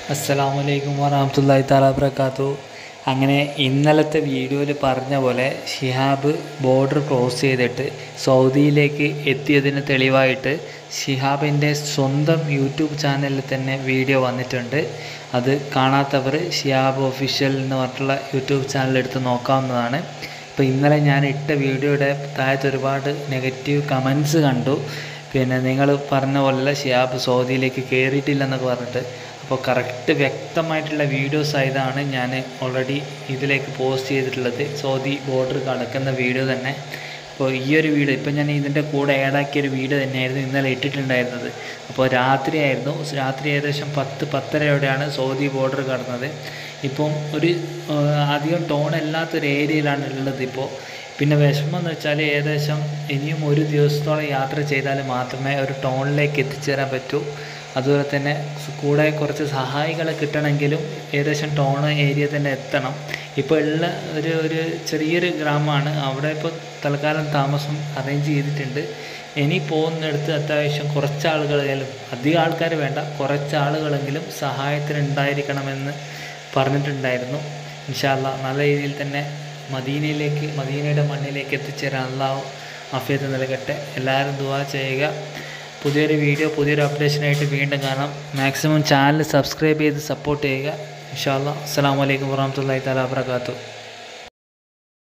അസ്സലാമലൈക്കും വറഹമത്തല്ലാഹി താല വബർക്കാത്തു അങ്ങനെ ഇന്നലത്തെ വീഡിയോയിൽ പറഞ്ഞ പോലെ ഷിഹാബ് ബോർഡർ ക്രോസ് ചെയ്തിട്ട് സൗദിയിലേക്ക് എത്തിയതിന് തെളിവായിട്ട് ഷിഹാബിൻ്റെ സ്വന്തം യൂട്യൂബ് ചാനലിൽ തന്നെ വീഡിയോ വന്നിട്ടുണ്ട് അത് കാണാത്തവർ ഷിഹാബ് ഒഫീഷ്യൽ എന്ന് പറഞ്ഞിട്ടുള്ള യൂട്യൂബ് ചാനൽ എടുത്ത് നോക്കാവുന്നതാണ് അപ്പോൾ ഇന്നലെ ഞാൻ ഇട്ട വീഡിയോയുടെ താഴത്ത് ഒരുപാട് നെഗറ്റീവ് കമൻസ് കണ്ടു പിന്നെ നിങ്ങൾ പറഞ്ഞ പോലെ ഷിയാബ് സൗദിയിലേക്ക് കയറിയിട്ടില്ലെന്നൊക്കെ പറഞ്ഞിട്ട് അപ്പോൾ കറക്റ്റ് വ്യക്തമായിട്ടുള്ള വീഡിയോസ് ആയതാണ് ഞാൻ ഓൾറെഡി ഇതിലേക്ക് പോസ്റ്റ് ചെയ്തിട്ടുള്ളത് സൗദി ബോർഡർ കടക്കുന്ന വീഡിയോ തന്നെ അപ്പോൾ ഈ ഒരു വീഡിയോ ഇപ്പം ഞാൻ ഇതിൻ്റെ കൂടെ ആഡാക്കിയ ഒരു വീഡിയോ തന്നെയായിരുന്നു ഇന്നലെ ഇട്ടിട്ടുണ്ടായിരുന്നത് അപ്പോൾ രാത്രിയായിരുന്നു രാത്രി ഏകദേശം പത്ത് പത്തരയോടെയാണ് സൗദി ബോർഡർ കടന്നത് ഇപ്പം ഒരു അധികം ടോൺ അല്ലാത്തൊരു ഏരിയയിലാണ് ഉള്ളത് ഇപ്പോൾ പിന്നെ വിഷമം എന്ന് വെച്ചാൽ ഏകദേശം ഇനിയും ഒരു ദിവസത്തോളം യാത്ര ചെയ്താൽ മാത്രമേ ഒരു ടൗണിലേക്ക് എത്തിച്ചേരാൻ പറ്റൂ അതുപോലെ തന്നെ കൂടെ കുറച്ച് സഹായികളെ കിട്ടണമെങ്കിലും ഏകദേശം ടൗൺ ഏരിയ തന്നെ എത്തണം ഇപ്പോൾ ഉള്ള ഒരു ഒരു ചെറിയൊരു ഗ്രാമമാണ് അവിടെ ഇപ്പോൾ തൽക്കാലം താമസം അറേഞ്ച് ചെയ്തിട്ടുണ്ട് ഇനി പോകുന്നിടത്ത് അത്യാവശ്യം കുറച്ച് ആളുകളെങ്കിലും അധികം ആൾക്കാർ വേണ്ട കുറച്ച് ആളുകളെങ്കിലും സഹായത്തിന് ഉണ്ടായിരിക്കണമെന്ന് പറഞ്ഞിട്ടുണ്ടായിരുന്നു ഇൻഷാല്ല നല്ല രീതിയിൽ തന്നെ മദീനയിലേക്ക് മദീനയുടെ മണ്ണിലേക്ക് എത്തിച്ചേരാൻ അള്ളാഹു അഫിയത്ത് നൽകട്ടെ എല്ലാവരും ദുവാ ചെയ്യുക പുതിയൊരു വീഡിയോ പുതിയൊരു അപ്ഡേഷനായിട്ട് വീണ്ടും കാണാം മാക്സിമം ചാനൽ സബ്സ്ക്രൈബ് ചെയ്ത് സപ്പോർട്ട് ചെയ്യുക ഇൻഷാല്ല അസ്സാം വലൈക്കും വാഹമത്തല്ലാ തല വാബർക്കാത്തു